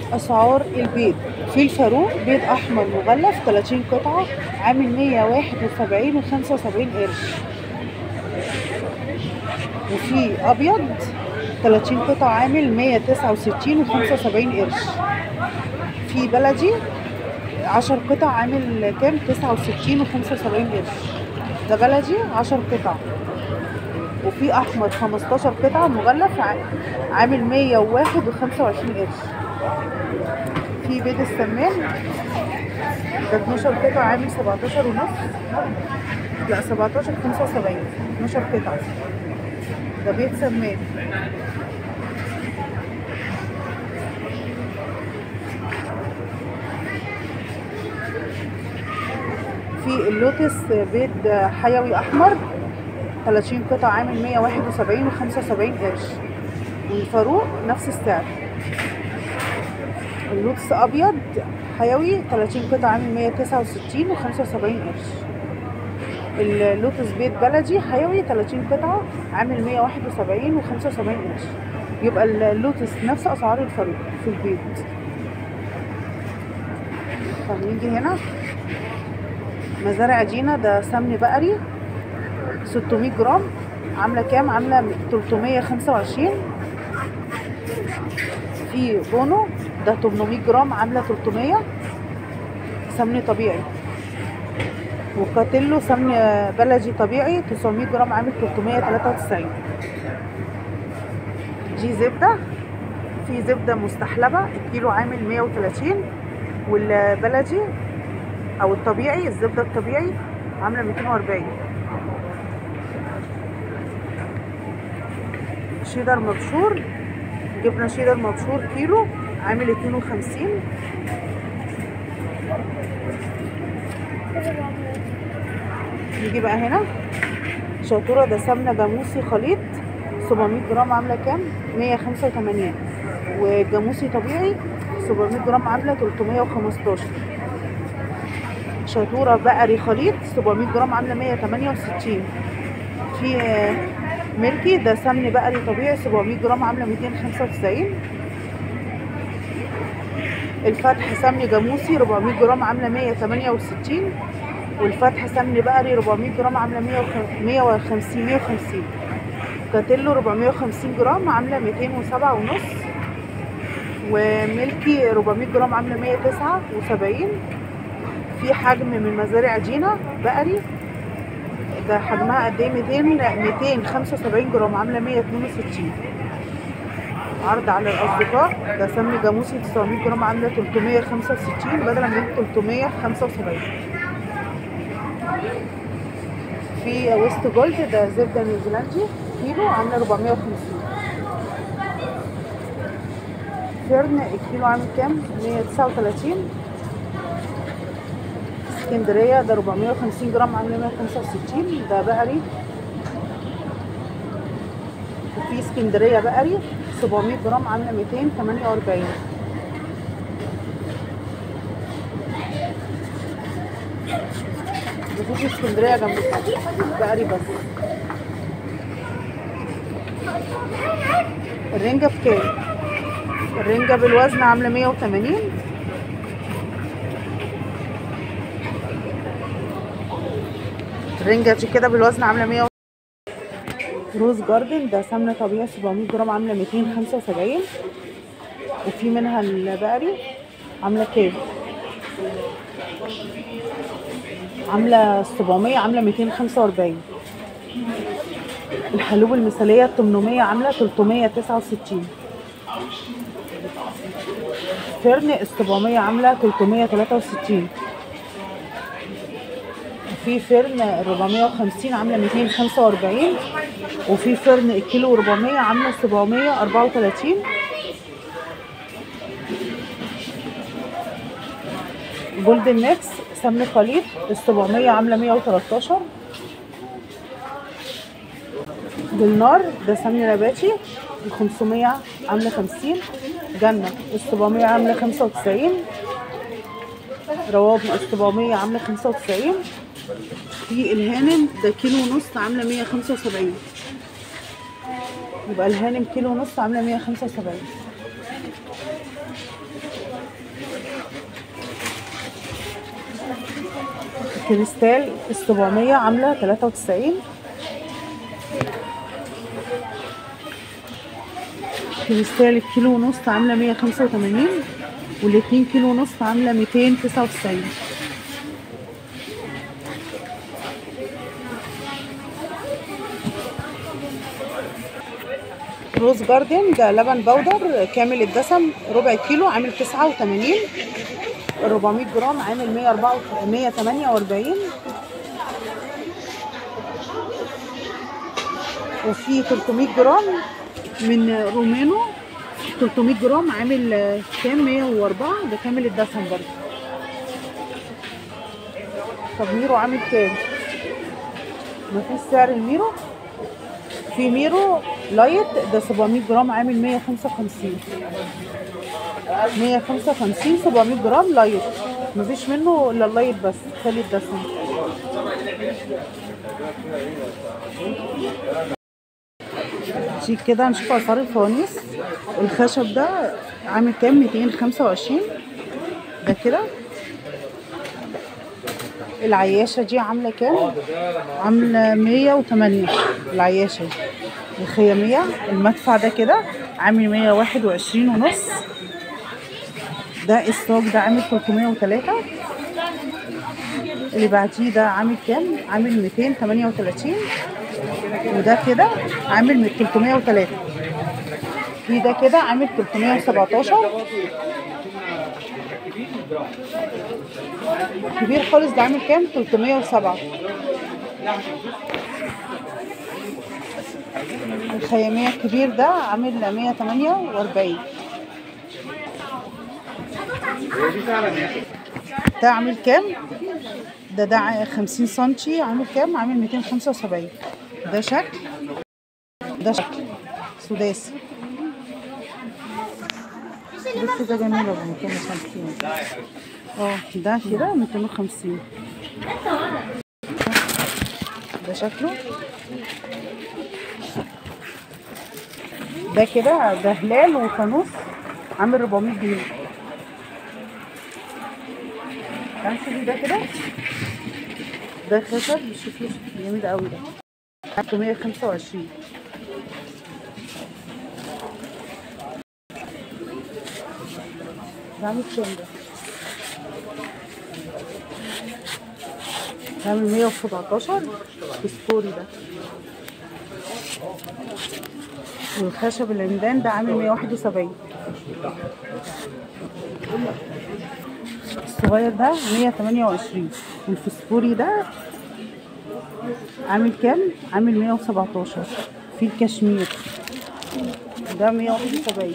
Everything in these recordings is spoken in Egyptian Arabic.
اسعار البيض في الفاروق بيض احمر مغلف 30 قطعه عامل 171 و75 قرش وفي ابيض 30 قطعه عامل 169 و75 قرش في بلدي 10 قطع عامل كام 69 و75 قرش ده بلدي 10 قطع وفي احمر 15 قطعه مغلف ع- عامل 101 و25 قرش في بيض السمان ده 12 قطعه عامل 17 ونص لا 17 75 12 قطعه ده بيض سمان في اللوتس بيض حيوي احمر 30 قطعة عامل 171 و75 قرش والفاروق نفس السعر اللوتس ابيض حيوي 30 قطعة عامل 169 و75 قرش اللوتس بيض بلدي حيوي 30 قطعة عامل 171 و75 قرش يبقى اللوتس نفس اسعار الفاروق في البيض فنيجي هنا مزارع دينا ده سمن بقري 600 جرام عامله كام عامله 325 في بونو ده 800 جرام عامله 300 سمن طبيعي وكاتيلو سمن بلدي طبيعي 900 جرام عامل 393 دي زبده في زبده مستحلبه الكيلو عامل 130 والبلدي او الطبيعي الزبده الطبيعي عامله 240 شيدر مبشور جبنه شيدر مبشور كيلو عامل 52 نيجي بقى هنا شطوره ده سمنه جاموسي خليط 700 جرام عامله كام 185 وجاموسي طبيعي 700 جرام عامله 315 شطوره بقري خليط 700 جرام عامله 168 في آه، ملكي ده سمن بقري طبيعي 700 جرام عامله 295 الفتح سمن جاموسي 400 جرام عامله 168 والفتح سمن بقري 400 جرام عامله 150 150 كاتيلو 450 جرام عامله 207 ونص وملكي 400 جرام عامله 179 في حجم من مزارع دينا بقري ده حجمها قد ايه 200 275 جرام عامله 162 عرض على الاصدقاء ده سمن جاموسي 900 جرام عامله 365 بدلا من 375 في ويست جولد ده زبده نيوزيلندي كيلو عامله 450 فيرن الكيلو عامل كام 139 اسكندريه ده 450 جرام عامله 165 ده بقري وفي اسكندريه بقري 700 جرام عامله 248 مفيش اسكندريه جنب بقري بس الرنجة بكام؟ الرنجة بالوزن عاملة 180 الرنجة دي كده بالوزن عاملة 100 روز جاردن ده سمنة طبيعي 700 جرام عاملة 275 وفي منها البقري عاملة كام؟ عاملة 700 عاملة 245 الحلوب المثالية 800 عاملة 369 فرن ال 700 عاملة 363 في فرن 450 عاملة 245 وفي فرن الكيلو 400 عاملة 734 جولدن ميكس سمن خليط ال 700 عاملة 113 بالنار ده سمن نباتي ال 500 عاملة 50 جنة ال 700 عاملة 95 روابي ال 700 عاملة 95 في الهانم ده كيلو ونص عاملة 175 يبقى الهانم كيلو ونص عاملة 175 كريستال السبعمية عاملة تلاتة وتسعين كريستال الكيلو ونص عاملة مية خمسة وتمانين والاتنين كيلو ونص عاملة ميتين تسعة وتسعين روز جاردن ده لبن بودر كامل الدسم ربع كيلو عامل تسعة وتمانين 400 جرام عامل 104 148 وفي 300 جرام من رومانو 300 جرام عامل آه، كام 104 ده كامل الدسم برضه طب ميرو عامل كام مفيش سعر الميرو في ميرو لايت ده 700 جرام عامل 155 155 700 جرام لايت مفيش منه الا اللايت بس خالي الدسم شيك كده هنشوف اسعار الفوانيس الخشب ده عامل كام 225 ده كده العياشة دي عاملة كام؟ عاملة 108 العياشة دي الخيامية المدفع ده كده عامل 121 ونص ده الصاج ده عامل 303 اللي بعديه ده عامل كام؟ عامل 238 وده كده عامل 303 في ده كده عامل 317 كبير خالص ده عامل كام؟ 307 الخيامية الكبير ده عامل 148 ده عامل كام؟ ده ده ع- 50 سنتي عامل كام؟ عامل 275 ده شكل ده شكل سداسي بص ده جميل ابو 250 اه ده كده 250 ده شكله ده كده ده هلال وفانوس عامل 400 جنيه تعالى شوفي ده كده ده خشب شوفي جامد قوي ده 325 ده عامل كام ده؟ ده عامل 117 فسفوري ده والخشب العمدان ده عامل 171 الصغير ده 128 والفسفوري ده عامل كام؟ عامل 117 في الكشمير ده 171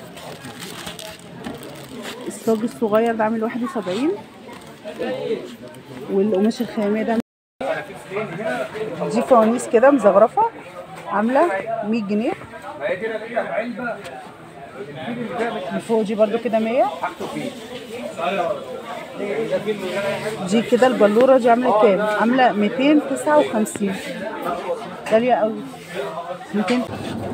الصاج الصغير ده عامل 71 والقماش الخيامية ده دي فوانيس كده مزغرفة عاملة 100 جنيه من فوق دي برضو كده 100 دي كده البلورة دي عاملة كام؟ عاملة 259 غالية قوي 200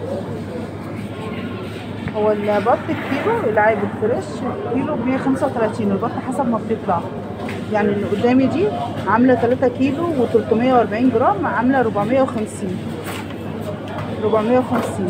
هو البط الكيلو العادي الفريش كيلو ب 135 البط حسب ما بتطلع يعني اللي قدامي دي عامله 3 كيلو و340 جرام عامله 450 450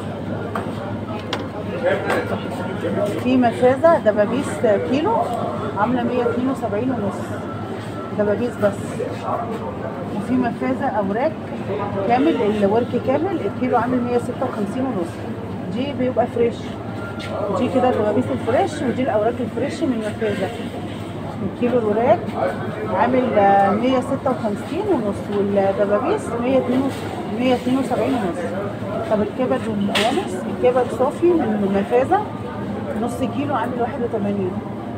في مفازه دبابيس كيلو عامله 172 ونص دبابيس بس وفي مفازه اوراق كامل الورك كامل الكيلو عامل 156 ونص دي بيبقى فريش دي كده الدبابيس الفريش ودي الاوراق الفريش من مفازه الكيلو الوراك عامل آه، 156 ونص والدبابيس 172 ونص طب الكبد والقوانص الكبد صافي من مفازه نص كيلو عامل 81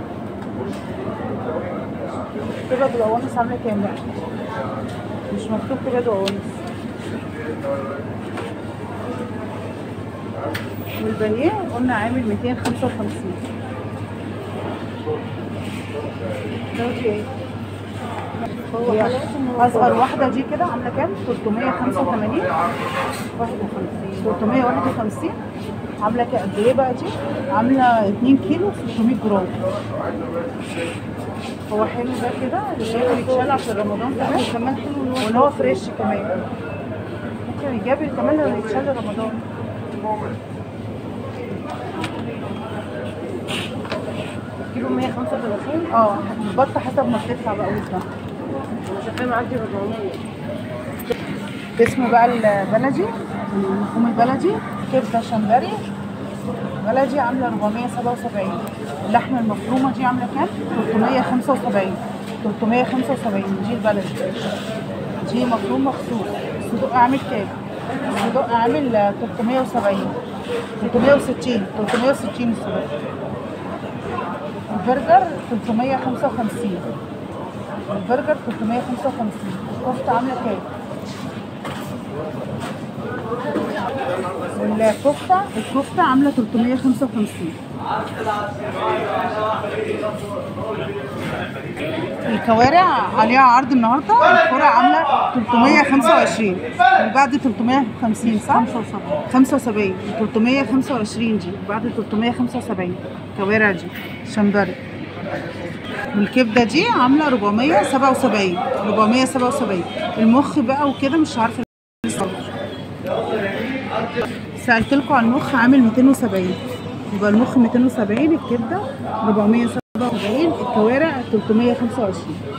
كبد والقوانص عامله كام بقى؟ مش مكتوب كبد وقوانص والبانيه قلنا عامل 255 اوكي هي اصغر واحده دي كده عامله كام 385 351 عامله كده قد ايه بقى دي عامله 2 كيلو 600 جرام هو حلو ده كده اللي يتشال عشان رمضان كمان كمان حلو وان هو فريش كمان ممكن يجاب كمان لو يتشال رمضان كيلو 135 اه البط حسب ما بتدفع بقى وزنها شغال معدي 400 اسم بقى البلدي اللحوم البلدي كبده شمبري بلدي عامله 477 اللحمه المفرومه دي عامله كام 375 375 دي البلدي دي مفروم مخصوص الصدوق عامل كام الصدوق عامل 370 360 360 الصدوق البرجر 355 البرجر 355 الكفته عامله كام الكفته الكفته عامله 355 الكوارع عليها عرض النهارده الكوارع عامله 325 وبعد 350 صح؟ 75 325 دي بعد 375 الكوارع دي شمبري والكبده دي عامله 477 477 المخ بقى وكده مش عارفه سألت لكم على المخ عامل 270 يبقى المخ 270 الكبده 477 الكوارع 325